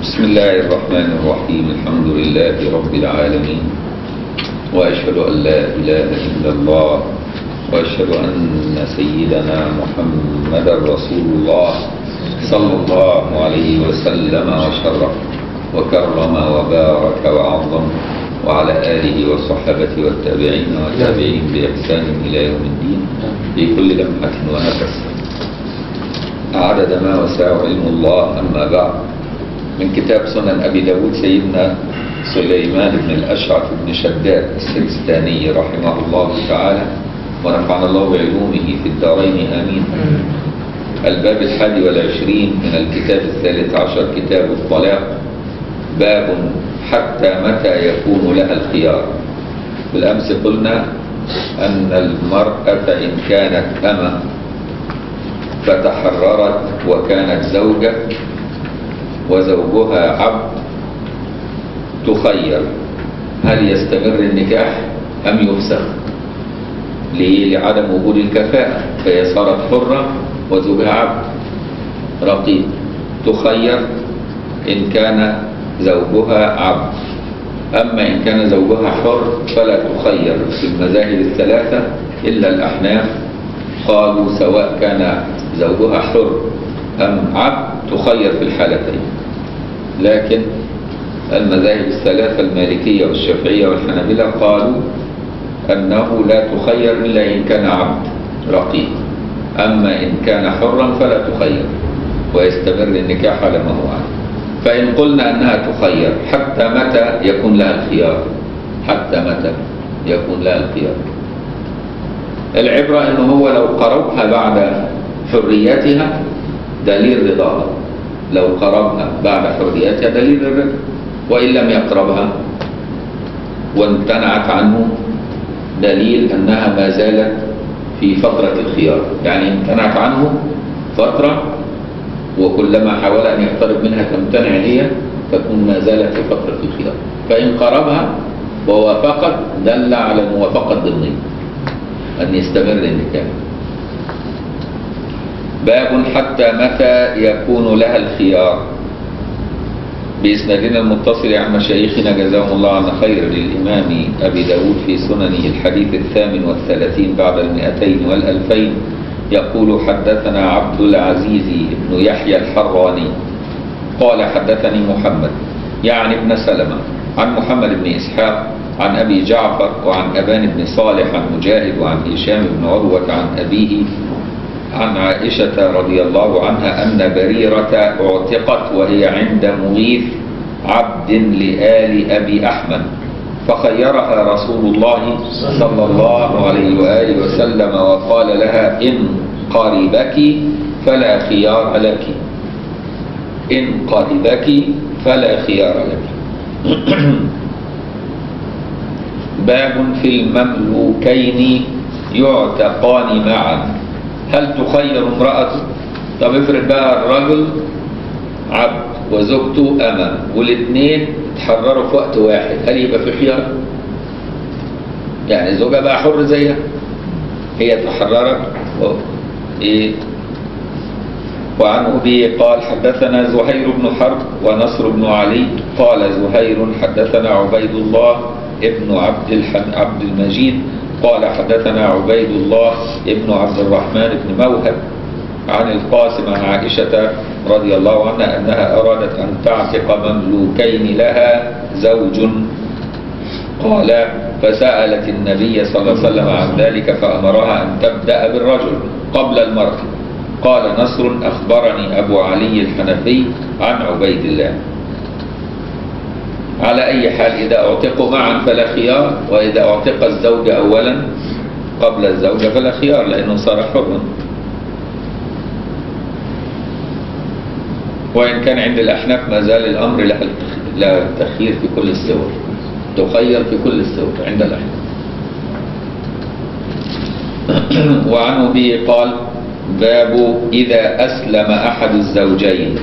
بسم الله الرحمن الرحيم الحمد لله رب العالمين وأشهد أن لا إله إلا الله وأشهد أن سيدنا محمد رسول الله صلى الله عليه وسلم وشرف وكرم وبارك وعظم وعلى آله وصحبه والتابعين والتابعين بإحسان إلى يوم الدين في كل لمحة ونفس عدد ما وسع علم الله أما بعد من كتاب سنن أبي داود سيدنا سليمان بن الأشعث بن شداد السجستاني رحمه الله تعالى ونفعنا الله بعلومه في الدارين آمين الباب الحادي والعشرين من الكتاب الثالث عشر كتاب الطلاق باب حتى متى يكون لها الخيار بالأمس قلنا أن المرأة إن كانت أمة فتحررت وكانت زوجة وزوجها عبد تخير هل يستمر النكاح أم يفسخ ليه؟ لعدم وجود الكفاءة فهي صارت حرة وزوجها عبد رقيق تخير إن كان زوجها عبد أما إن كان زوجها حر فلا تخير في المذاهب الثلاثة إلا الأحناف قالوا سواء كان زوجها حر أم عبد تخير في الحالتين لكن المذاهب الثلاثة المالكية والشافعية والحنابلة قالوا أنه لا تخير إلا إن كان عبد رقيق أما إن كان حرا فلا تخير ويستمر النكاح على ما هو عليه فإن قلنا أنها تخير حتى متى يكون لها الخيار حتى متى يكون لها الخيار العبرة أنه هو لو قربها بعد حريتها دليل رضاها لو قربها بعد حريتها دليل الرضا وإن لم يقربها وامتنعت عنه دليل أنها ما زالت في فترة الخيار يعني امتنعت عنه فترة وكلما حاول أن يقترب منها تمتنع هي تكون ما زالت في فترة الخيار فإن قربها ووافقت دل على الموافقة الضمنية أن يستمر النكاح باب حتى متى يكون لها الخيار بإسنادنا المتصل عن مشايخنا جزاهم الله عنا خير للإمام أبي داود في سننه الحديث الثامن والثلاثين بعد المئتين والألفين يقول حدثنا عبد العزيز بن يحيى الحراني قال حدثني محمد يعني ابن سلمة عن محمد بن إسحاق عن أبي جعفر وعن أبان بن صالح عن مجاهد وعن هشام بن عروة عن أبيه عن عائشة رضي الله عنها أن بريرة اعتقت وهي عند مغيث عبد لآل أبي أحمد فخيرها رسول الله صلى الله عليه وآله وسلم وقال لها إن قربك فلا خيار لك إن قربك فلا خيار لك باب في المملوكين يعتقان معا هل تخير امرأة طب افرض بقى الرجل عبد وزوجته أمة والاثنين تحرروا في وقت واحد هل يبقى في خيار يعني زوجها بقى حر زيها هي تحررت و... إيه وعن أبي قال حدثنا زهير بن حرب ونصر بن علي قال زهير حدثنا عبيد الله ابن عبد الحم... عبد المجيد قال حدثنا عبيد الله ابن عبد الرحمن بن موهب عن القاسم عن عائشة رضي الله عنها أنها أرادت أن تعتق مملوكين لها زوج قال فسألت النبي صلى الله عليه وسلم عن ذلك فأمرها أن تبدأ بالرجل قبل المرأة قال نصر أخبرني أبو علي الحنفي عن عبيد الله على أي حال إذا أعتقوا معا فلا خيار وإذا أعتق الزوج أولا قبل الزوجة فلا خيار لأنه صار حرا وإن كان عند الأحناف ما زال الأمر لا التخيير في كل السور تخير في كل السور عند الأحناف وعن أبي قال باب إذا أسلم أحد الزوجين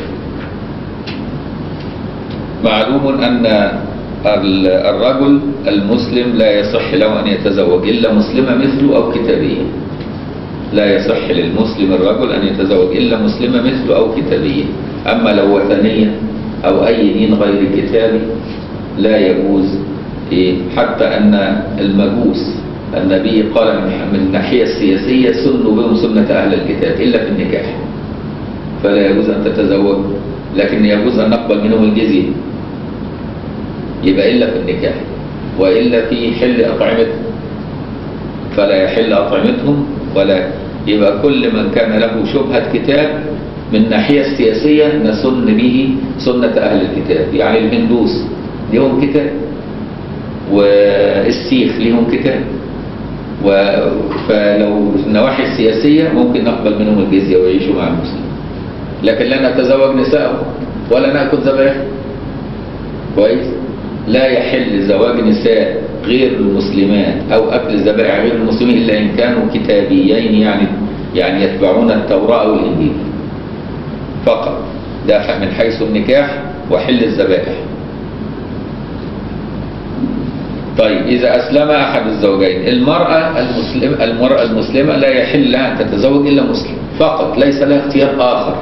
معلوم أن الرجل المسلم لا يصح له أن يتزوج إلا مسلمة مثله أو كتابية لا يصح للمسلم الرجل أن يتزوج إلا مسلمة مثله أو كتابية أما لو وثنية أو أي دين غير كتابي لا يجوز إيه؟ حتى أن المجوس النبي قال من من الناحية السياسية سنوا بهم سنة أهل الكتاب إلا في النكاح فلا يجوز أن تتزوج لكن يجوز أن نقبل منهم الجزية يبقى إلا في النكاح وإلا في حل أطعمتهم فلا يحل أطعمتهم ولا يبقى كل من كان له شبهة كتاب من الناحية السياسية نسن به سنة أهل الكتاب يعني الهندوس لهم كتاب والسيخ لهم كتاب و... فلو النواحي السياسية ممكن نقبل منهم الجزية ويعيشوا مع المسلمين لكن لا نتزوج نسائهم ولا نأكل ذبائحهم كويس لا يحل زواج نساء غير المسلمات أو أكل ذبائح غير المسلمين إلا إن كانوا كتابيين يعني يعني يتبعون التوراة أو الإنجيل فقط ده من حيث النكاح وحل الذبائح طيب إذا أسلم أحد الزوجين المرأة المسلمة المرأة المسلمة لا يحل لها أن تتزوج إلا مسلم فقط ليس لها اختيار آخر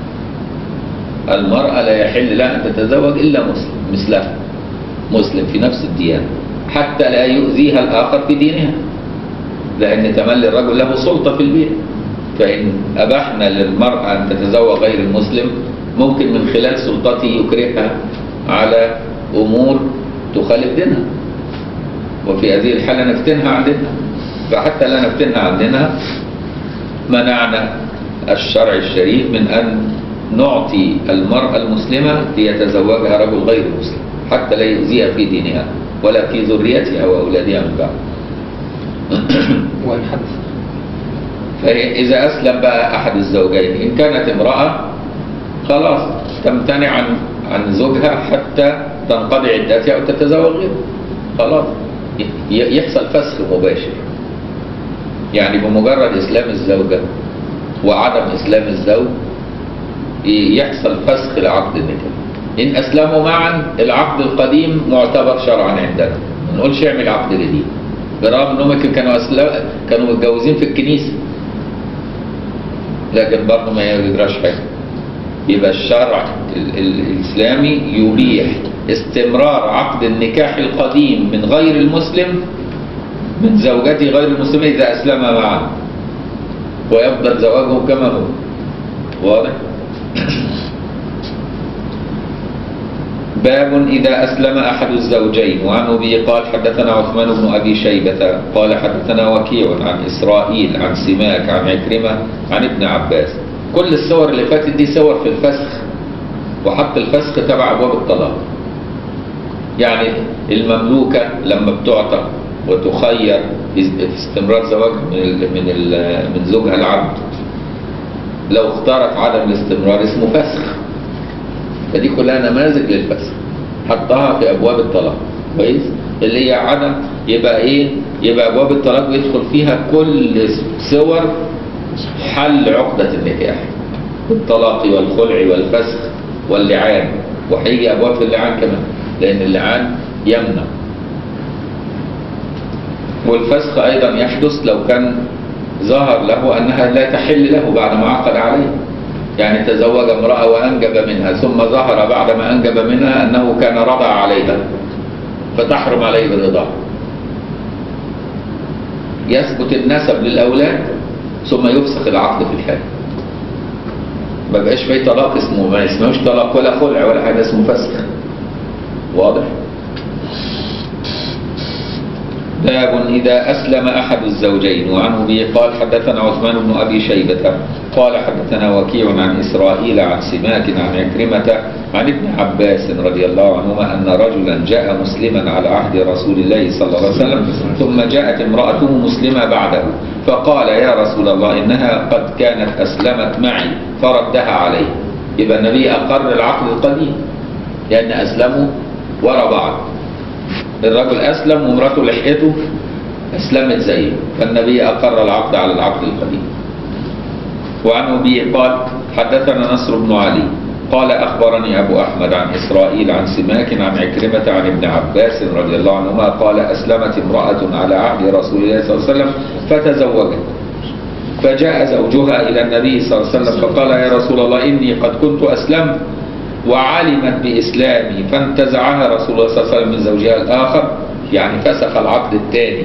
المرأة لا يحل لها أن تتزوج إلا مسلم مثلها مسلم في نفس الديانة حتى لا يؤذيها الآخر في دينها لأن تملي الرجل له سلطة في البيت فإن أبحنا للمرأة أن تتزوج غير المسلم ممكن من خلال سلطته يكرهها على أمور تخالف دينها وفي هذه الحالة نفتنها عن دينها فحتى لا نفتنها عن دينها منعنا الشرع الشريف من أن نعطي المرأة المسلمة ليتزوجها رجل غير مسلم حتى لا يؤذيها في دينها ولا في ذريتها وأولادها من بعد وإن حدث فإذا أسلم بقى أحد الزوجين إن كانت امرأة خلاص تمتنع عن عن زوجها حتى تنقضي عدتها أو تتزوج غيره خلاص ي- يحصل فسخ مباشر يعني بمجرد إسلام الزوجة وعدم إسلام الزوج ي- يحصل فسخ لعقد النكاح إن أسلموا معا العقد القديم معتبر شرعا عندنا ما نقولش اعمل عقد جديد برغم انهم يمكن كانوا أسلم كانوا متجوزين في الكنيسة لكن برضه ما يجراش حاجة يبقى الشرع ال- ال- الإسلامي يبيح استمرار عقد النكاح القديم من غير المسلم من زوجته غير المسلمة إذا أسلم معا ويفضل زواجه كما هو واضح؟ باب إذا أسلم أحد الزوجين وعن أبي قال حدثنا عثمان بن أبي شيبة قال حدثنا وكيع عن إسرائيل عن سماك عن عكرمة عن ابن عباس كل الصور اللي فاتت دي صور في الفسخ وحط الفسخ تبع أبواب الطلاق يعني المملوكة لما بتعتق وتخير في استمرار زواجها من ال من ال من زوجها العبد لو اختارت عدم الاستمرار اسمه فسخ فدي كلها نماذج للفسخ حطها في ابواب الطلاق كويس اللي هي عدم يبقى ايه يبقى ابواب الطلاق بيدخل فيها كل صور حل عقدة النكاح الطلاق والخلع والفسخ واللعان وهيجي ابواب في اللعان كمان لان اللعان يمنع والفسخ ايضا يحدث لو كان ظهر له انها لا تحل له بعد ما عقد عليه يعني تزوج امرأة وأنجب منها ثم ظهر بعد ما أنجب منها أنه كان رضع عليها فتحرم عليه الرضاعة يثبت النسب للأولاد ثم يفسخ العقد في الحال ما بقاش فيه طلاق اسمه ما اسمهوش طلاق ولا خلع ولا حاجة اسمه فسخ واضح باب إذا أسلم أحد الزوجين وعنه به قال حدثنا عثمان بن أبي شيبة قال حدثنا وكيع عن إسرائيل عن سماك عن عكرمة عن ابن عباس رضي الله عنهما أن رجلا جاء مسلما على عهد رسول الله صلى الله عليه وسلم ثم جاءت امرأته مسلمة بعده فقال يا رسول الله إنها قد كانت أسلمت معي فردها علي يبقى النبي أقر العقد القديم لأن أسلموا ورا بعض الرجل أسلم ومراته لحقته أسلمت زيه فالنبي أقر العقد على العقد القديم وعن أبي قال حدثنا نصر بن علي قال أخبرني أبو أحمد عن إسرائيل عن سماك عن عكرمة عن ابن عباس رضي الله عنهما قال أسلمت امرأة على عهد رسول الله صلى الله عليه وسلم فتزوجت فجاء زوجها إلى النبي صلى الله عليه وسلم فقال يا رسول الله إني قد كنت أسلمت وعلمت بإسلامه فانتزعها رسول الله صلى الله عليه وسلم من زوجها الآخر يعني فسخ العقد الثاني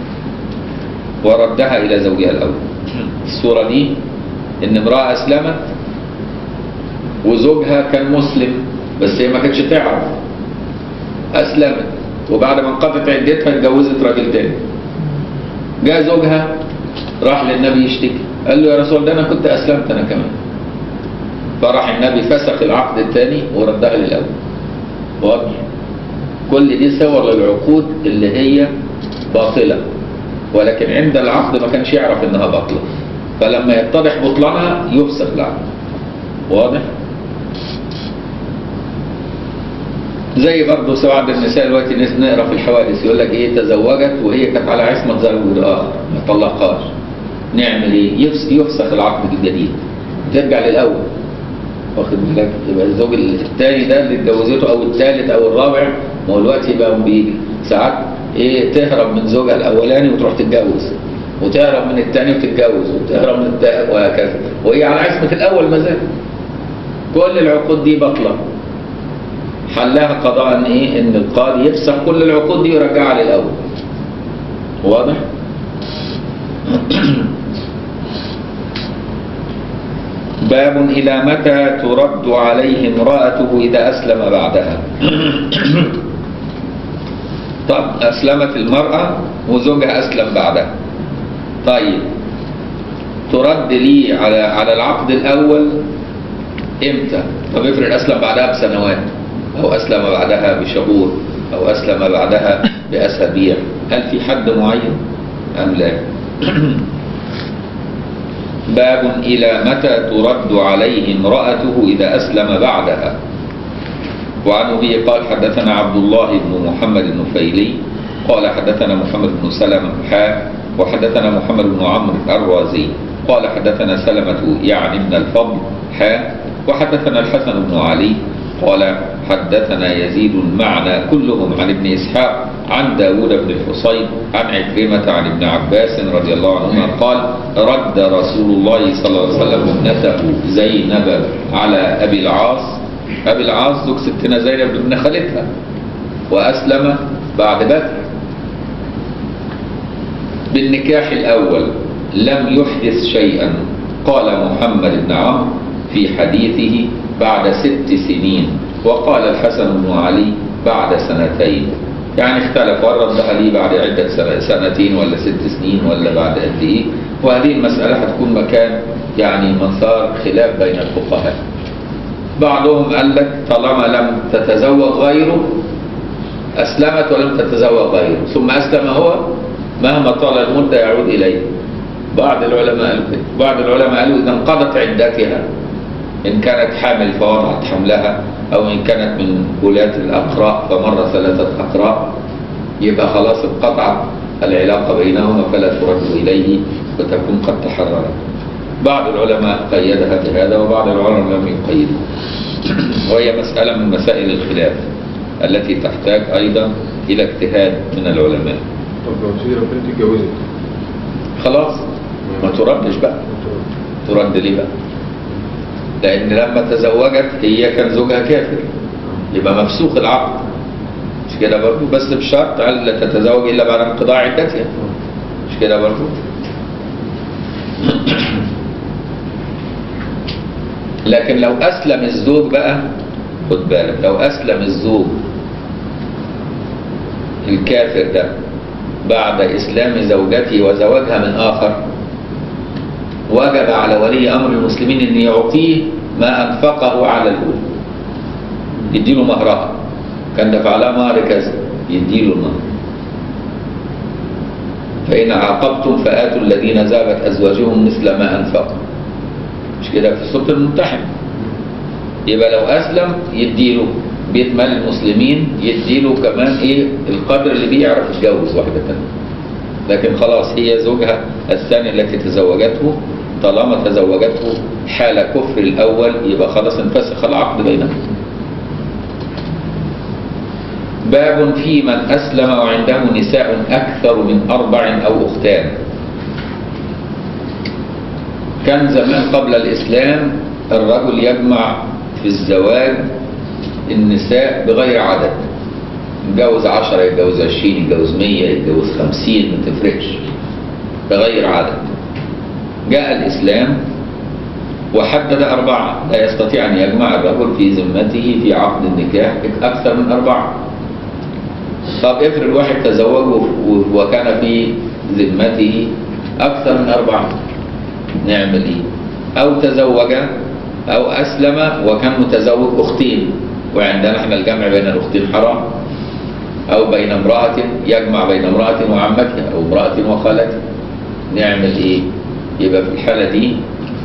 وردها إلى زوجها الأول الصورة دي إن امرأة أسلمت وزوجها كان مسلم بس هي ما كانتش تعرف أسلمت وبعد ما انقضت عدتها اتجوزت راجل تاني جاء زوجها راح للنبي يشتكي قال له يا رسول الله ده انا كنت اسلمت انا كمان فراح النبي فسخ العقد الثاني وردها للاول واضح كل دي صور للعقود اللي هي باطله ولكن عند العقد ما كانش يعرف انها باطله فلما يتضح بطلانها يفسخ العقد واضح زي برضه بعض النساء دلوقتي ناس نقرا في الحوادث يقول لك ايه تزوجت وهي كانت على عصمه زوج اخر ما طلقهاش نعمل ايه؟ يفس- يفسخ العقد الجديد ترجع للاول واخد بالك يبقى الزوج الثاني ده اللي اتجوزته او الثالث او الرابع ما هو دلوقتي بقى بيجي ساعات ايه تهرب من زوجها الاولاني وتروح تتجوز وتهرب من الثاني وتتجوز وتهرب من الثالث وهكذا وهي على عصمه الاول ما زالت كل العقود دي باطله حلها قضاء ان ايه ان القاضي يفسخ كل العقود دي ويرجعها للاول واضح باب الى متى ترد عليه امراته اذا اسلم بعدها طب اسلمت المراه وزوجها اسلم بعدها طيب ترد لي على على العقد الاول امتى طب افرض اسلم بعدها بسنوات او اسلم بعدها بشهور او اسلم بعدها باسابيع هل في حد معين ام لا باب الى متى ترد عليه امراته اذا اسلم بعدها وعن ابي قال حدثنا عبد الله بن محمد النفيلي قال حدثنا محمد بن سلمة حاء وحدثنا محمد بن عمرو الرازي قال حدثنا سلمة يعني ابن الفضل حاء وحدثنا الحسن بن علي قال حدثنا يزيد المعنى كلهم عن ابن إسحاق عن داود بن الحصين عن عكرمة عن ابن عباس رضي الله عنهما قال رد رسول الله صلى الله عليه وسلم ابنته زينب على أبي العاص أبي العاص زوج ستنا زينب بن خالتها وأسلم بعد بدر بالنكاح الأول لم يحدث شيئا قال محمد بن عمرو في حديثه بعد ست سنين وقال الحسن بن علي بعد سنتين يعني اختلف ردها لي بعد عدة سنة سنتين ولا ست سنين ولا بعد قد ايه وهذه المسألة هتكون مكان يعني مسار خلاف بين الفقهاء بعضهم قال لك طالما لم تتزوج غيره أسلمت ولم تتزوج غيره ثم أسلم هو مهما طال المدة يعود إليه بعض العلماء قالوا كده بعض العلماء قالوا إذا انقضت عدتها إن كانت حامل فوضعت حملها أو إن كانت من ولاة الأقراء فمر ثلاثة أقراء يبقى خلاص انقطعت العلاقة بينهما فلا ترد إليه وتكون قد تحررت بعض العلماء قيدها بهذا وبعض العلماء لم يقيدها وهي مسألة من مسائل الخلاف التي تحتاج أيضا إلى اجتهاد من العلماء طب لو سيدي لو بنتي اتجوزت خلاص ما تردش بقى ترد ليه بقى لأن لما تزوجت هي كان زوجها كافر يبقى مفسوخ العقد مش كده برضه بس بشرط ألا تتزوج إلا بعد انقضاء عدتها مش كده برضه لكن لو أسلم الزوج بقى خد بالك لو أسلم الزوج الكافر ده بعد إسلام زوجته وزواجها من آخر وجب على ولي أمر المسلمين أن يعطيه ما أنفقه على الأولى يديله مهرها كان دفع لها مهر كذا يديله المهر فإن عاقبتم فآتوا الذين زابت أزواجهم مثل ما أنفقوا مش كده في سورة الممتحن يبقى لو أسلم يديله بيت مال المسلمين يديله كمان إيه القدر اللي بيه يعرف يتجوز واحدة تانية لكن خلاص هي زوجها الثاني التي تزوجته طالما تزوجته حال كفر الأول يبقى خلاص انفسخ العقد بينهم باب في من أسلم وعنده نساء أكثر من أربع أو أختان كان زمان قبل الإسلام الرجل يجمع في الزواج النساء بغير عدد يتجوز عشرة يتجوز عشرين يتجوز مية يتجوز خمسين ما تفرقش بغير عدد جاء الإسلام وحدد أربعة لا يستطيع أن يجمع الرجل في ذمته في عقد النكاح أكثر من أربعة طب افرض واحد تزوج و- وكان في ذمته أكثر من أربعة نعمل إيه؟ أو تزوج أو أسلم وكان متزوج أختين وعندنا احنا الجمع بين الأختين حرام أو بين امرأة يجمع بين امرأة وعمتها أو امرأة وخالتها نعمل إيه؟ يبقى في الحالة دي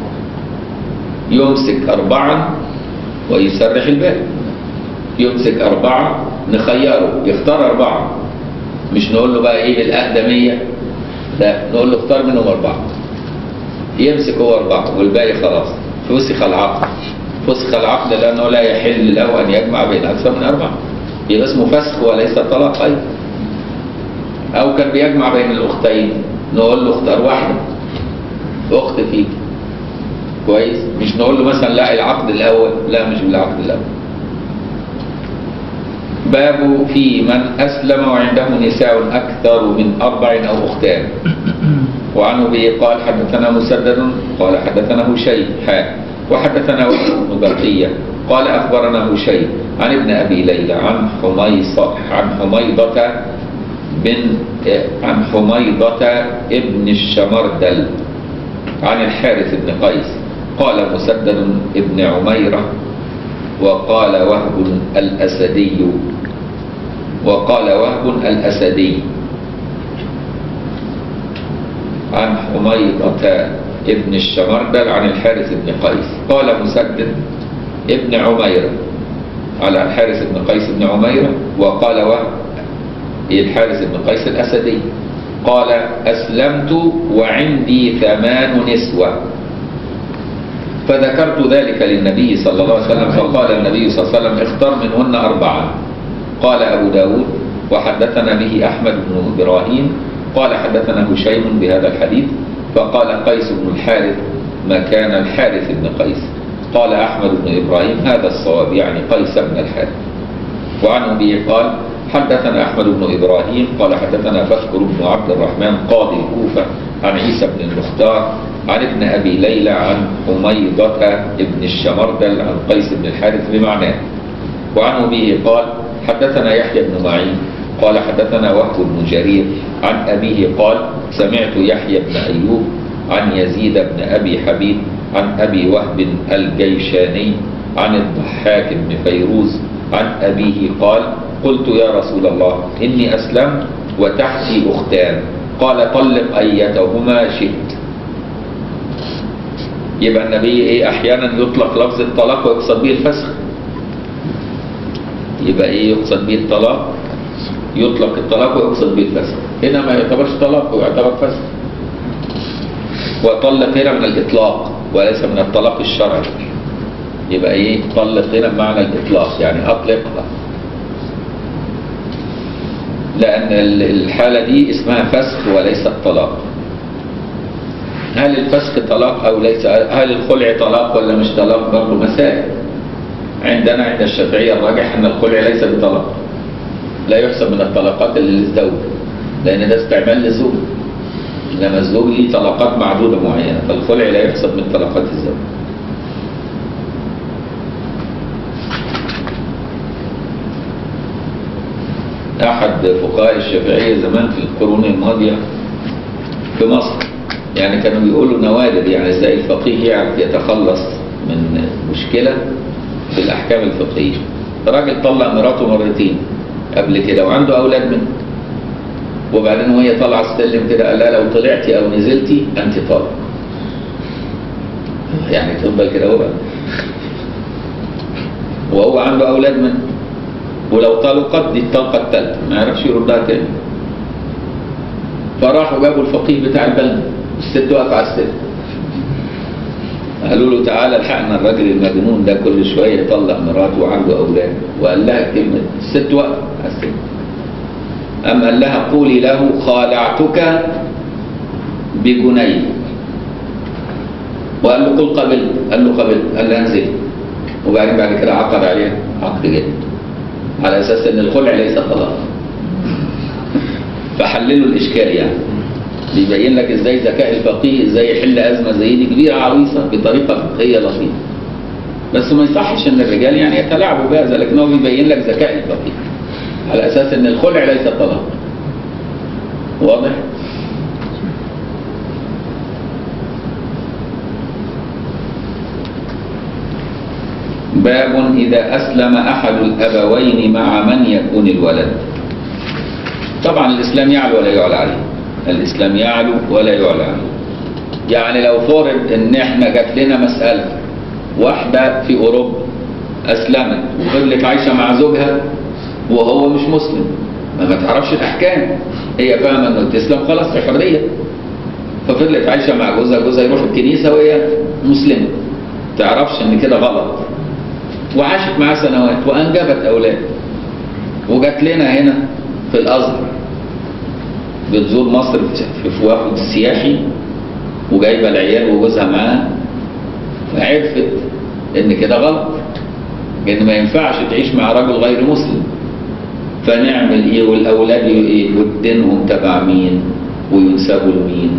يمسك أربعا ويسرح الباقي يمسك أربعة نخيره يختار أربعة مش نقول له بقى إيه الأقدمية لا نقول له اختار منهم أربعة يمسك هو أربعة والباقي خلاص فسخ العقد فسخ العقد لأنه لا يحل له أن يجمع بين أكثر من أربعة يبقى اسمه فسخ وليس طلاق أيضا أو كان بيجمع بين الأختين نقول له اختار واحدة أخت فيك كويس مش نقول له مثلا لا العقد الأول لا مش بالعقد الأول باب في من أسلم وعنده نساء أكثر من أربع أو أختان وعنه به قال حدثنا مسدد قال حدثنا هشيم حاء وحدثنا وهب بن بقية قال أخبرنا هشيم عن ابن أبي ليلى عن حميصة عن حميضة بن عن حميضة ابن الشمردل عن الحارث بن قيس قال مسدد ابن عميرة وقال وهب الأسدي وقال وهب الأسدي عن حميضة ابن الشمردل عن الحارث بن قيس قال مسدد ابن عميرة على الحارث بن قيس بن عميرة وقال وهب الحارث بن قيس الأسدي قال أسلمت وعندي ثمان نسوة فذكرت ذلك للنبي صلى الله عليه وسلم فقال النبي صلى الله عليه وسلم اختر منهن أربعة قال أبو داود وحدثنا به أحمد بن إبراهيم قال حدثنا هشيم بهذا الحديث فقال قيس بن الحارث مكان الحارث بن قيس قال أحمد بن إبراهيم هذا الصواب يعني قيس بن الحارث وعن أبي قال حدثنا أحمد بن إبراهيم قال حدثنا بكر بن عبد الرحمن قاضي الكوفة عن عيسى بن المختار عن ابن أبي ليلى عن حميضة ابن الشمردل عن قيس بن الحارث بمعناه وعن أبيه قال حدثنا يحيى بن معين قال حدثنا وهب بن جرير عن أبيه قال سمعت يحيى بن أيوب عن يزيد بن أبي حبيب عن أبي وهب الجيشاني عن الضحاك بن فيروز عن أبيه قال قلت يا رسول الله إني أسلمت وتحتي أختان قال طلق أيتهما شئت يبقى النبي إيه أحيانا يطلق لفظ الطلاق ويقصد به الفسخ يبقى إيه يقصد به الطلاق يطلق الطلاق ويقصد به الفسخ هنا ما يعتبرش طلاق ويعتبر فسخ وطلق هنا من الإطلاق وليس من الطلاق الشرعي يبقى ايه طلق هنا بمعنى الإطلاق يعني أطلقها لأن الحالة دي اسمها فسخ وليست طلاق هل الفسخ طلاق أو ليس هل الخلع طلاق ولا مش طلاق برضه مسائل عندنا عند الشافعية الراجح أن الخلع ليس بطلاق لا يحسب من الطلقات اللي للزوج لأن ده استعمال للزوج إنما الزوج ليه طلقات معدودة معينة فالخلع لا يحسب من طلقات الزوج أحد فقهاء الشافعية زمان في القرون الماضية في مصر يعني كانوا بيقولوا نوادر يعني ازاي الفقيه يعرف يتخلص من مشكلة في الأحكام الفقهية راجل طلق مراته مرتين قبل كده وعنده أولاد منه وبعدين وهي طالعة السلم كده قال لها لو طلعتي أو نزلتي أنت طالق يعني تفضل كده هو بقى. وهو عنده أولاد منه ولو طلقت دي الطلقة الثالثة ما يعرفش يردها تاني فراحوا جابوا الفقيه بتاع البلد الست واقفة على السلم قالوا له تعالى الحقنا الراجل المجنون ده كل شوية يطلق مراته وعنده أولاد وقال لها كلمة الست واقفة على السلم أم قال لها قولي له خالعتك بجنيه وقال له قل قبل قال له قبل قال لها انزل وبعدين بعد كده عقد عليها عقد جديد على اساس ان الخلع ليس طلاق فحللوا الاشكال يعني بيبين لك ازاي ذكاء الفقيه ازاي يحل ازمه زي دي كبيره عويصه بطريقه فقهيه لطيفه بس ما يصحش ان الرجال يعني يتلاعبوا بهذا لكن هو بيبين لك ذكاء الفقيه على اساس ان الخلع ليس طلاق واضح باب إذا أسلم أحد الأبوين مع من يكون الولد طبعا الإسلام يعلو ولا يعلى عليه الإسلام يعلو ولا يعلى عليه يعني لو فرض إن إحنا جات لنا مسألة واحدة في أوروبا أسلمت وفضلت عايشة مع زوجها وهو مش مسلم ما ما تعرفش الأحكام هي فاهمة إنه تسلم خلاص في حرية ففضلت عايشة مع جوزها جوزها يروح الكنيسة وهي مسلمة تعرفش إن كده غلط وعاشت معاه سنوات وأنجبت أولاد وجات لنا هنا في الأزهر بتزور مصر في في وفد سياحي وجايبة العيال وجوزها معاها فعرفت إن كده غلط إن ما ينفعش تعيش مع رجل غير مسلم فنعمل إيه والأولاد إيه ودينهم تبع مين وينسبوا لمين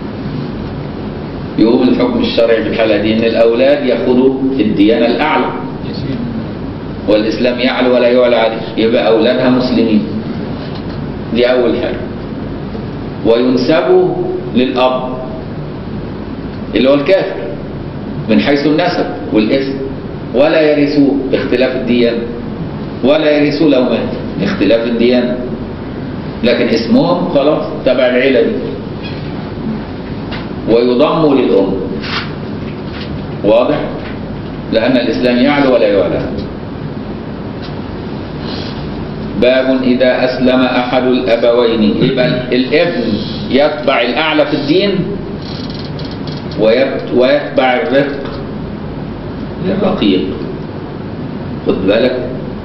يقوم الحكم الشرعي في الحالة دي إن الأولاد ياخدوا الديانة الأعلى والإسلام يعلو ولا يعلى عليه يبقى أولادها مسلمين دي أول حاجة وينسبوا للأب اللي هو الكافر من حيث النسب والاسم ولا يرثوه باختلاف الديانة ولا يرثوه لو مات اختلاف الديانة لكن اسمهم خلاص تبع العيلة دي ويضموا للأم واضح؟ لأن الإسلام يعلو ولا يعلى باب إذا أسلم أحد الأبوين يبقى الابن يتبع الأعلى في الدين ويت- ويتبع الرق للرقيق خد بالك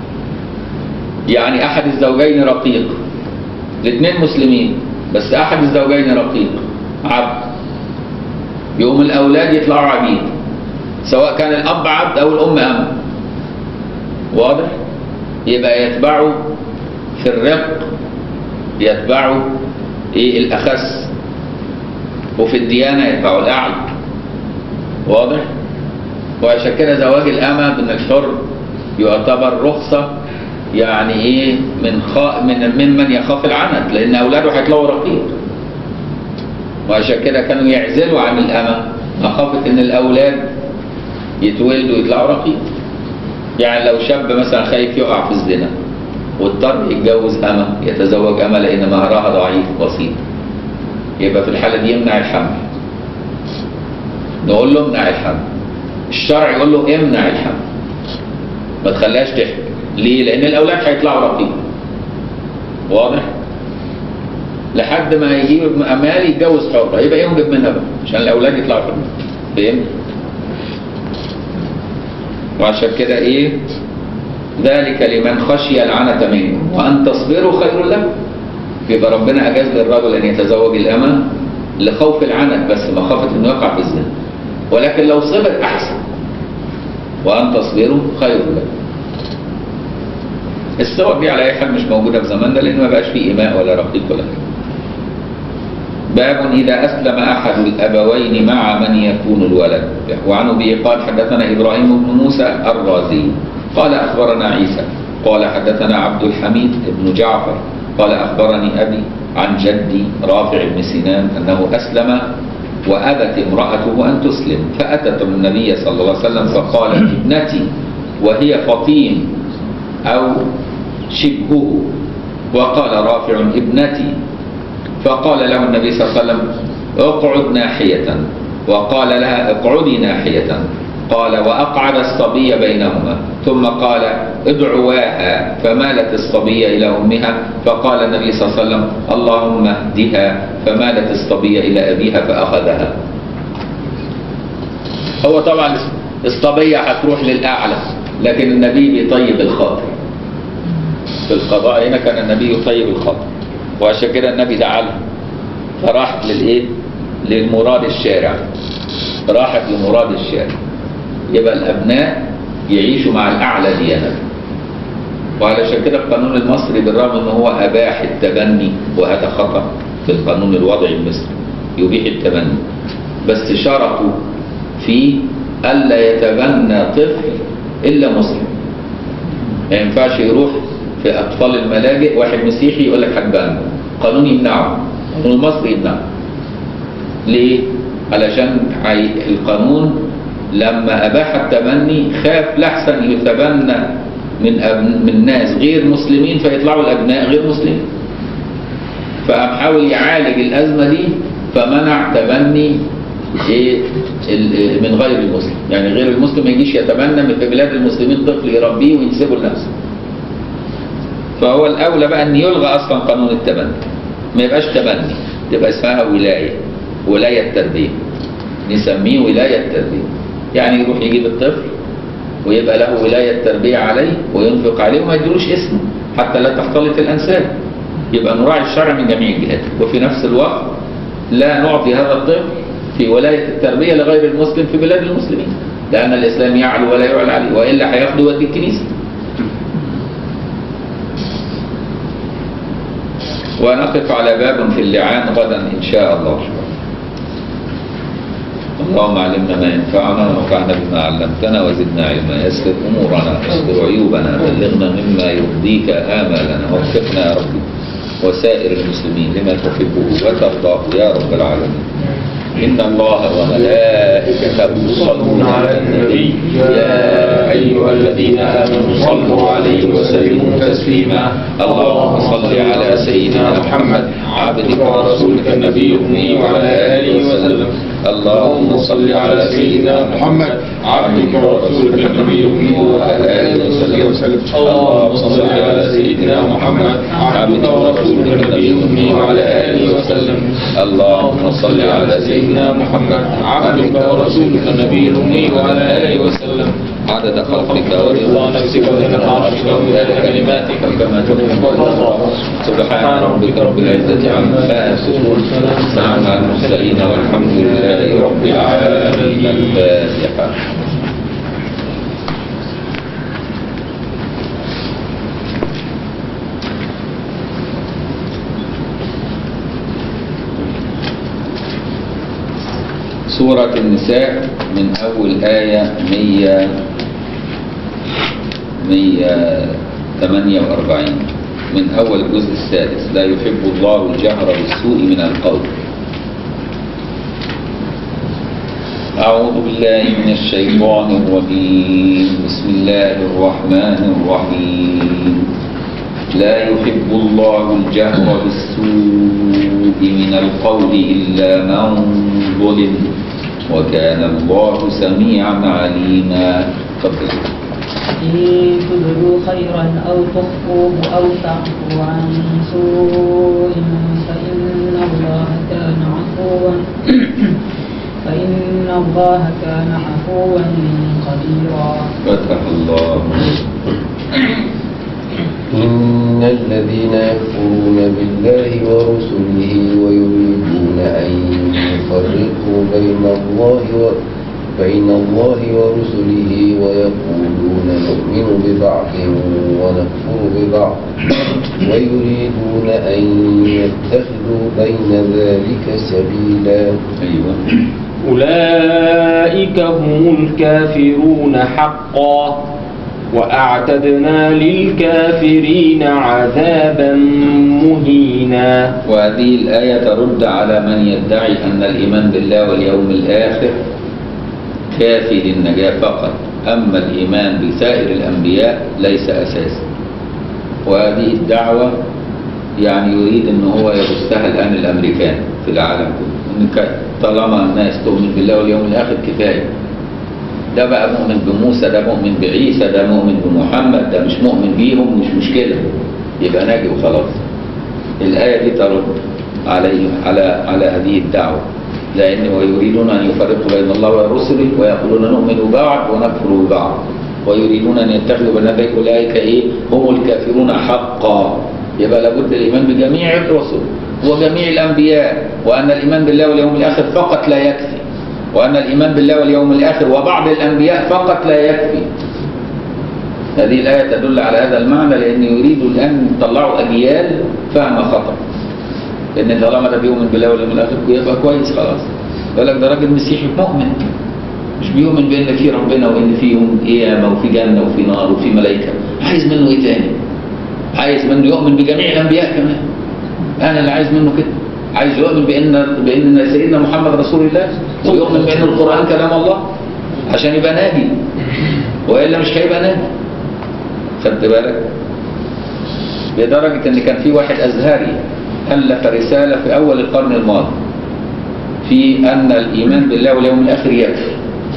يعني أحد الزوجين رقيق الاثنين مسلمين بس أحد الزوجين رقيق عبد يقوم الأولاد يطلعوا عبيد سواء كان الأب عبد أو الأم أم واضح يبقى يتبعوا في الرق يتبعوا ايه الاخس وفي الديانه يتبعوا الاعلى واضح وعشان كده زواج الامه من الحر يعتبر رخصه يعني ايه من خا من ممن يخاف العنت لان اولاده هيطلعوا رقيق وعشان كده كانوا يعزلوا عن الامه مخافه ان الاولاد يتولدوا يطلعوا رقيق يعني لو شاب مثلا خايف يقع في الزنا واضطر يتجوز أمة يتزوج أمة لأن مهرها ضعيف بسيط يبقى في الحالة دي يمنع الحمل نقول له امنع الحمل الشرع يقول له امنع الحمل ما تخليهاش تحمل ليه؟ لأن الأولاد هيطلعوا رقيق واضح؟ لحد ما يجيب أمال يتجوز حرة يبقى ينجب منها بقى عشان الأولاد يطلعوا حرة فهمت؟ وعشان كده ايه ذلك لمن خشي العنة منكم وأن تصبروا خير لكم يبقى ربنا أجاز للرجل أن يتزوج الأمة لخوف العنت بس مخافة أنه يقع في الزنا ولكن لو صبر أحسن وأن تصبروا خير لكم الصور دي على أي حال مش موجودة في زماننا لأن ما بقاش فيه إماء ولا رقيق ولا كده باب إذا أسلم أحد الأبوين مع من يكون الولد وعن أبي قال حدثنا إبراهيم بن موسى الرازي قال أخبرنا عيسى قال حدثنا عبد الحميد بن جعفر قال أخبرني أبي عن جدي رافع بن سنان أنه أسلم وأبت امرأته أن تسلم فأتت النبي صلى الله عليه وسلم فقالت ابنتي وهي فطيم أو شبهه وقال رافع ابنتي فقال له النبي صلى الله عليه وسلم اقعد ناحية وقال لها اقعدي ناحية قال وأقعد الصبي بينهما ثم قال ادعواها فمالت الصبي إلى أمها فقال النبي صلى الله عليه وسلم اللهم اهدها فمالت الصبي إلى أبيها فأخذها هو طبعا الصبية هتروح للأعلى لكن النبي بيطيب الخاطر في القضاء هنا كان النبي يطيب الخاطر وعشان كده النبي دعا لها فراحت للايه؟ للمراد الشارع راحت لمراد الشارع يبقى الابناء يعيشوا مع الاعلى ديانه وعلشان كده القانون المصري بالرغم ان هو اباح التبني وهذا خطا في القانون الوضعي المصري يبيح التبني بس شرطوا فيه الا يتبنى طفل الا مسلم ما ينفعش يروح في اطفال الملاجئ واحد مسيحي يقول لك هتبنى قانون يمنعه القانون المصري يمنعه ليه؟ علشان عي- القانون لما اباح التبني خاف لحسن يتبنى من أبن من ناس غير مسلمين فيطلعوا الابناء غير مسلمين فقام حاول يعالج الازمه دي فمنع تبني ايه ال- من غير المسلم يعني غير المسلم ما يجيش يتبنى من في بلاد المسلمين طفل يربيه وينسبه لنفسه فهو الاولى بقى ان يلغى اصلا قانون التبني ما يبقاش تبني تبقى اسمها ولايه ولايه تربيه نسميه ولايه تربيه يعني يروح يجيب الطفل ويبقى له ولايه تربيه عليه وينفق عليه وما يديلوش اسمه حتى لا تختلط الانساب يبقى نراعي الشرع من جميع الجهات وفي نفس الوقت لا نعطي هذا الطفل في ولايه التربيه لغير المسلم في بلاد المسلمين لان الاسلام يعلو ولا يعلى عليه والا هياخده يودي الكنيسه ونقف على باب في اللعان غدا إن شاء الله اللهم علمنا ما ينفعنا وانفعنا بما علمتنا وزدنا علما يسر أمورنا استر عيوبنا بلغنا مما يرضيك آمالنا وفقنا يا رب وسائر المسلمين لما تحبه وترضاه يا رب العالمين إن الله وملائكته يصلون على النبي يا أيها الذين آمنوا صلوا عليه وسلموا تسليما اللهم صل على سيدنا محمد عبدك ورسولك النبي الأمي وعلى آله وسلم اللهم صل على سيدنا محمد عبدك ورسولك النبي الأمي وعلى آله وسلم اللهم صل على سيدنا محمد عبدك ورسولك النبي الأمي وعلى آله وسلم اللهم صل على سيدنا محمد عبدك ورسولك النبي الأمي وعلى آله وسلم عدد خلقك ورضا نفسك وزنة عرشك ومداد كلماتك كما تحب وترضى سبحان ربك رب العزة عما يصفون سلام على المرسلين والحمد لله رب العالمين الفاتحة سورة النساء من أول آية 100 148 من أول الجزء السادس لا يحب الله الجهر بالسوء من القول أعوذ بالله من الشيطان الرجيم بسم الله الرحمن الرحيم لا يحب الله الجهر بالسوء من القول إلا من ظلم وكان الله سميعا عليما تفضل إن تبدوا خيرا أو تخفوه أو تعفوا عن سوء فإن الله كان عفوا فإن الله كان عفوا قديرا فتح الله إن الذين يكفرون بالله ورسله ويريدون أن يفرقوا بين الله و بين الله ورسله ويقولون نؤمن ببعض ونكفر ببعض ويريدون أن يتخذوا بين ذلك سبيلا أيوة أولئك هم الكافرون حقا وأعتدنا للكافرين عذابا مهينا وهذه الآية ترد على من يدعي أن الإيمان بالله واليوم الآخر كافي للنجاة فقط أما الإيمان بسائر الأنبياء ليس أساسا وهذه الدعوة يعني يريد أن هو يبثها الآن الأمريكان في العالم كله إن ك- طالما الناس تؤمن بالله واليوم الآخر كفاية ده بقى مؤمن بموسى ده مؤمن بعيسى ده مؤمن بمحمد ده مش مؤمن بيهم مش مشكلة يبقى ناجي وخلاص الآية دي ترد عليه على على هذه الدعوة لأن ويريدون أن يفرقوا بين الله ورسله ويقولون نؤمن ببعض ونكفر ببعض ويريدون أن يتخذوا بين ذلك أولئك إيه هم الكافرون حقا يبقى لابد الإيمان بجميع الرسل وجميع الأنبياء وأن الإيمان بالله واليوم الآخر فقط لا يكفي وأن الإيمان بالله واليوم الآخر وبعض الأنبياء فقط لا يكفي هذه الآية تدل على هذا المعنى لأن يريدوا الآن يطلعوا أجيال فاهمة خطأ لأن طالما ده بيؤمن بالله واليوم الآخر يبقى كويس خلاص بالك ده راجل مسيحي مؤمن مش بيؤمن بأن في ربنا وإن في يوم قيامة وفي جنة وفي نار وفي ملائكة عايز منه إيه تاني؟ عايز منه يؤمن بجميع الأنبياء كمان أنا اللي عايز منه كده عايز يؤمن بأن بأن سيدنا محمد رسول الله ويؤمن بأن القرآن كلام الله عشان يبقى ناجي وإلا مش هيبقى ناجي خدت بالك لدرجة ان كان في واحد ازهري ألف رسالة في أول القرن الماضي في أن الإيمان بالله واليوم الآخر يكفي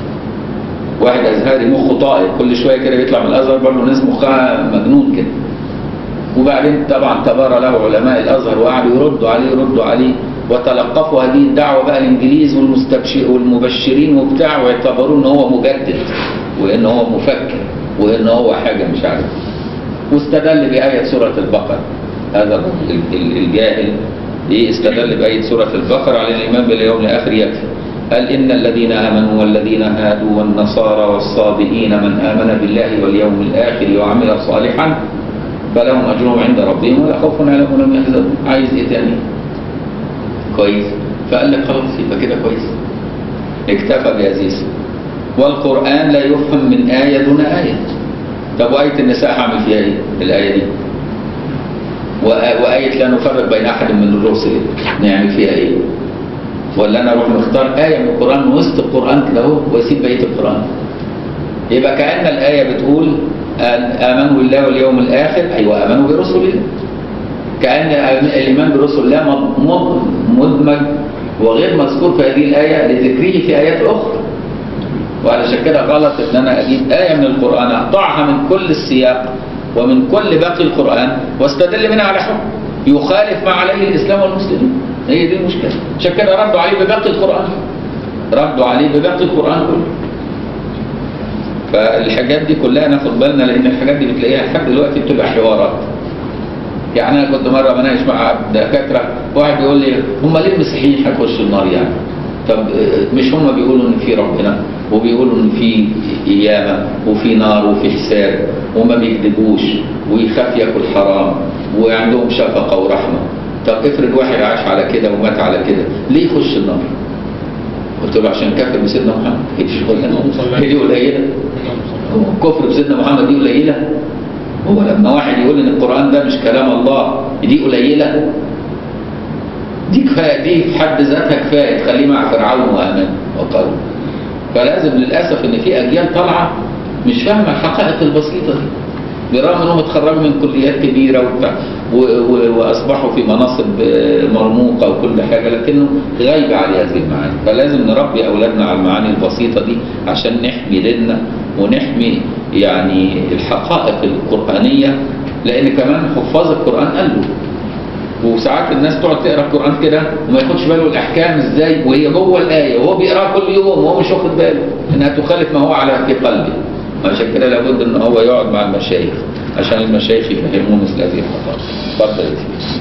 واحد أزهري مخه طائر كل شوية كده بيطلع من الأزهر برضه ناس مخها مجنون كده وبعدين طبعا تبارى له علماء الأزهر وقعدوا يردوا عليه يردوا عليه وتلقفوا هذه الدعوة بقى الإنجليز والمستبشر والمبشرين وبتاع واعتبروه إن هو مجدد وإن هو مفكر وإن هو حاجة مش عارف واستدل بآية سورة البقرة هذا ال- ال- الجاهل إيه استدل بآية سورة البقرة على الإيمان باليوم الآخر يكفي قال إن الذين آمنوا والذين هادوا والنصارى والصابئين من آمن بالله واليوم الآخر وعمل صالحا فلهم أجرهم عند ربهم ولا خوف عليهم ولا هم يحزنون عايز إيه تاني؟ كويس فقال لك خلاص يبقى كده كويس اكتفى بهذه السورة والقرآن لا يفهم من آية دون آية طب وآية النساء هعمل فيها إيه؟ الآية دي وآ- وآية لا نفرق بين أحد من الرسل نعمل فيها إيه؟ ولا أنا أروح مختار آية من القرآن من وسط القرآن كده أهو وأسيب بقية القرآن يبقى كأن الآية بتقول آن- آمنوا بالله واليوم الآخر أيوة آمنوا برسل الله كأن الإيمان برسل الله مض- مض- مدمج وغير مذكور في هذه الآية لذكره في آيات أخرى وعلشان كده غلط ان انا اجيب آية من القرآن اقطعها من كل السياق ومن كل باقي القرآن واستدل منها على حكم يخالف ما عليه الإسلام والمسلمين هي دي المشكلة عشان كده ردوا عليه بباقي القرآن ردوا عليه بباقي القرآن كله فالحاجات دي كلها ناخد بالنا لان الحاجات دي بتلاقيها لحد دلوقتي بتبقى حوارات يعني انا كنت مره بناقش مع دكاتره واحد بيقول لي هم ليه المسيحيين هيخشوا النار يعني؟ طب آه، مش هم بيقولوا ان في ربنا وبيقولوا ان في قيامه وفي نار وفي حساب وما بيكذبوش ويخاف ياكل حرام وعندهم شفقه ورحمه طب افرض واحد عاش على كده ومات على كده ليه يخش النار؟ قلت له عشان كافر بسيدنا محمد هي دي شغلانه هي دي قليله هو كفر بسيدنا محمد دي قليله هو لما واحد يقول ان القران ده مش كلام الله دي قليله دي كفايه دي في حد ذاتها كفايه تخليه مع فرعون وامان وقارون فلازم للاسف ان في اجيال طالعه مش فاهمه الحقائق البسيطه دي برغم انهم اتخرجوا من كليات كبيره وبتاع و- و- واصبحوا في مناصب آه، مرموقه وكل حاجه لكنه غايبه على هذه المعاني فلازم نربي اولادنا على المعاني البسيطه دي عشان نحمي ديننا ونحمي يعني الحقائق القرانيه لان كمان حفاظ القران قالوا وساعات الناس تقعد تقرا القران كده وما ياخدش باله الاحكام ازاي وهي جوه الايه وهو بيقراها كل يوم وهو مش واخد باله انها تخالف ما هو على في قلبه عشان كده لابد ان هو يقعد مع المشايخ عشان المشايخ يفهموه مثل هذه الخطوات اتفضل يا سيدي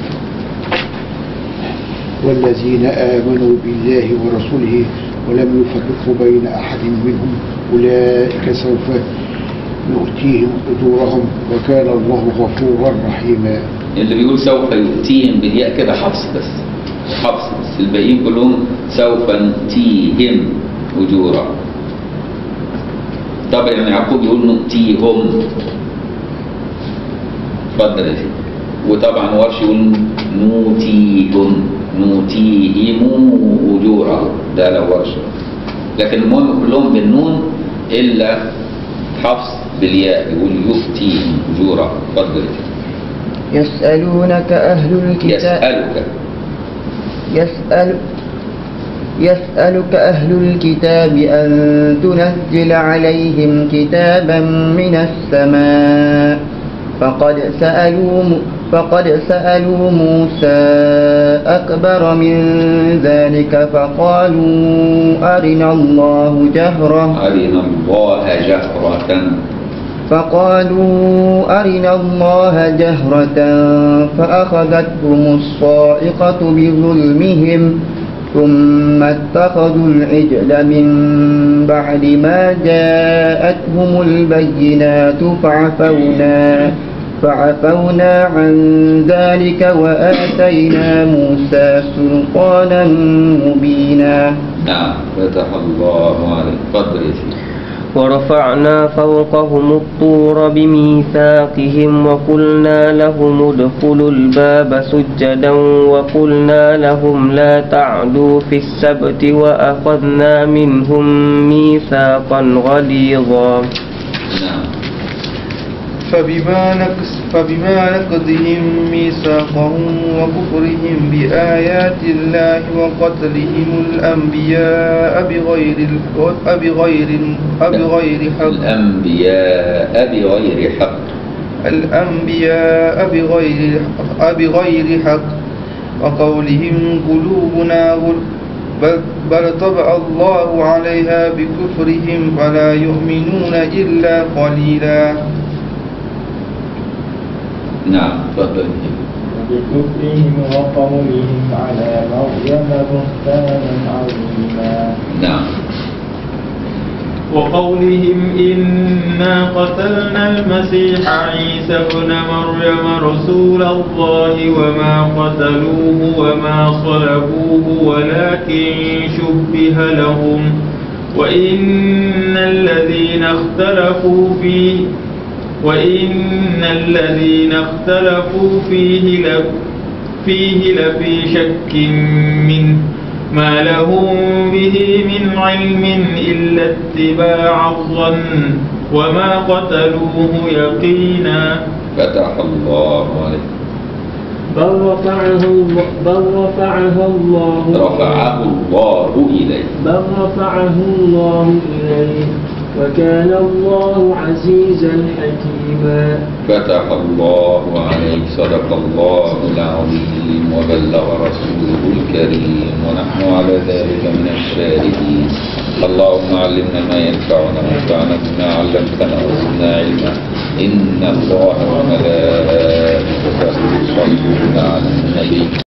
والذين آمنوا بالله ورسوله ولم يفرقوا بين أحد منهم أولئك سوف نؤتيهم أجورهم وكان الله غفورا رحيما اللي بيقول سوف يؤتيهم بالياء كده حفص بس حفص بس الباقيين كلهم سوف نؤتيهم اجورا طبعا يعني يعقوب يقول نؤتيهم اتفضل يا سيدي وطبعا ورش يقول نوتيهم نوتيهم اجورا ده لو ورش لكن المهم كلهم بالنون الا حفص بالياء يقول يؤتيهم اجورا اتفضل يا سيدي يسألونك أهل الكتاب يسألك يسأل يسألك أهل الكتاب أن تنزل عليهم كتابا من السماء فقد سألوا م- فقد سألوا موسى أكبر من ذلك فقالوا أرنا الله جهرة أرنا الله جهرة فقالوا أرنا الله جهرة فأخذتهم الصاعقة بظلمهم ثم اتخذوا العجل من بعد ما جاءتهم البينات فعفونا فعفونا عن ذلك وآتينا موسى سلطانا مبينا نعم فتح الله عليك قدر يا سيدي ورفعنا فوقهم الطور بميثاقهم وقلنا لهم ادخلوا الباب سجدا وقلنا لهم لا تعدوا في السبت وأخذنا منهم ميثاقا غليظا نعم فبما نقص فبما نقضهم ميثاقهم وكفرهم بآيات الله وقتلهم الأنبياء بغير ال- بغير بغير حق الأنبياء بغير حق الأنبياء بغير بغير حق وقولهم قلوبنا غل بل, بل طبع الله عليها بكفرهم فلا يؤمنون إلا قليلا نعم تفضل وبكفرهم وقولهم على مريم بهتانا عظيما نعم وقولهم إنا قتلنا المسيح عيسى ابن مريم رسول الله وما قتلوه وما صلبوه ولكن شبه لهم وإن الذين اختلفوا فيه وإن الذين اختلفوا فيه لف فيه لفي شك منه ما لهم به من علم إلا اتباع الظن وما قتلوه يقينا فتح الله عليك بل رفعه الله بل رفعه الله رفعه الله إليه بل رفعه الله إليه وكان الله عزيزا حكيما فتح الله عليك صدق الله العظيم وبلغ رسوله الكريم ونحن على ذلك من الشاهدين اللهم علمنا ما ينفعنا وانفعنا بما علمتنا وزدنا علما إن الله وملائكته يصلون على النبي